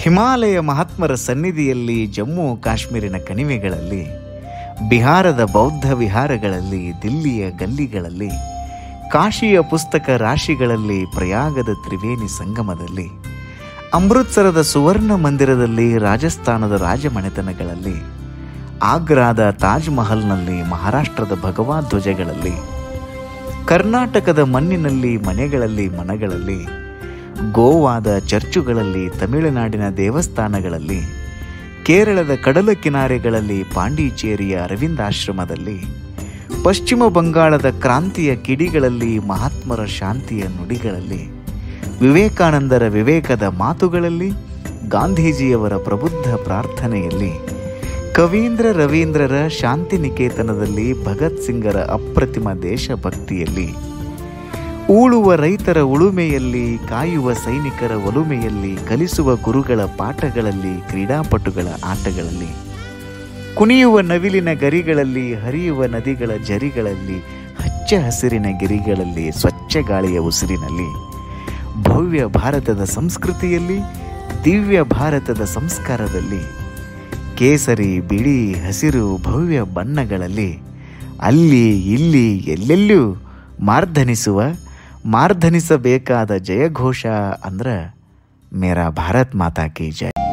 ಹಿಮಾಲಯ ಮಹಾತ್ಮರ ಸನ್ನಿಧಿಯಲ್ಲಿ ಜಮ್ಮು ಕಾಶ್ಮೀರಿನ ಕಣಿವೆಗಳಲ್ಲಿ ಬಿಹಾರದ ಬೌದ್ಧ ವಿಹಾರಗಳಲ್ಲಿ ದಿಲ್ಲಿಯ ಗಲ್ಲಿಗಳಲ್ಲಿ ಕಾಶಿಯ ಪುಸ್ತಕ ರಾಶಿಗಳಲ್ಲಿ ಪ್ರಯಾಗದ ತ್ರಿವೇಣಿ ಸಂಗಮದಲ್ಲಿ ಅಮೃತ್ಸರದ ಸುವರ್ಣ ಮಂದಿರದಲ್ಲಿ ರಾಜಸ್ಥಾನದ ರಾಜಮನೆತನಗಳಲ್ಲಿ ಆಗ್ರಾದ ತಾಜ್ ಮಹಲ್ನಲ್ಲಿ ಮಹಾರಾಷ್ಟ್ರದ ಭಗವಾ ಧ್ವಜಗಳಲ್ಲಿ ಕರ್ನಾಟಕದ ಮಣ್ಣಿನಲ್ಲಿ ಮನೆಗಳಲ್ಲಿ ಮನಗಳಲ್ಲಿ ಗೋವಾದ ಚರ್ಚುಗಳಲ್ಲಿ ತಮಿಳುನಾಡಿನ ದೇವಸ್ಥಾನಗಳಲ್ಲಿ ಕೇರಳದ ಕಡಲ ಕಿನಾರೆಗಳಲ್ಲಿ ಪಾಂಡಿಚೇರಿಯ ಅರವಿಂದಾಶ್ರಮದಲ್ಲಿ ಪಶ್ಚಿಮ ಬಂಗಾಳದ ಕ್ರಾಂತಿಯ ಕಿಡಿಗಳಲ್ಲಿ ಮಹಾತ್ಮರ ಶಾಂತಿಯ ನುಡಿಗಳಲ್ಲಿ ವಿವೇಕಾನಂದರ ವಿವೇಕದ ಮಾತುಗಳಲ್ಲಿ ಗಾಂಧೀಜಿಯವರ ಪ್ರಬುದ್ಧ ಪ್ರಾರ್ಥನೆಯಲ್ಲಿ ಕವೀಂದ್ರ ರವೀಂದ್ರರ ಶಾಂತಿನಿಕೇತನದಲ್ಲಿ ಭಗತ್ ಸಿಂಗರ ಅಪ್ರತಿಮ ದೇಶಭಕ್ತಿಯಲ್ಲಿ ಉಳುವ ರೈತರ ಉಳುಮೆಯಲ್ಲಿ ಕಾಯುವ ಸೈನಿಕರ ಒಲುಮೆಯಲ್ಲಿ ಕಲಿಸುವ ಗುರುಗಳ ಪಾಠಗಳಲ್ಲಿ ಕ್ರೀಡಾಪಟುಗಳ ಆಟಗಳಲ್ಲಿ ಕುಣಿಯುವ ನವಿಲಿನ ಗರಿಗಳಲ್ಲಿ ಹರಿಯುವ ನದಿಗಳ ಜರಿಗಳಲ್ಲಿ ಹಚ್ಚ ಹಸಿರಿನ ಗಿರಿಗಳಲ್ಲಿ ಸ್ವಚ್ಛ ಗಾಳಿಯ ಉಸಿರಿನಲ್ಲಿ ಭವ್ಯ ಭಾರತದ ಸಂಸ್ಕೃತಿಯಲ್ಲಿ ದಿವ್ಯ ಭಾರತದ ಸಂಸ್ಕಾರದಲ್ಲಿ ಕೇಸರಿ ಬಿಳಿ ಹಸಿರು ಭವ್ಯ ಬಣ್ಣಗಳಲ್ಲಿ ಅಲ್ಲಿ ಇಲ್ಲಿ ಎಲ್ಲೆಲ್ಲೂ ಮಾರ್ಧನಿಸುವ ಮಾರ್ಧನಿಸಬೇಕಾದ ಜಯಘೋಷ ಅಂದ್ರ ಮೇರಾ ಭಾರತ್ ಮಾತಾ ಕಿ ಜಯ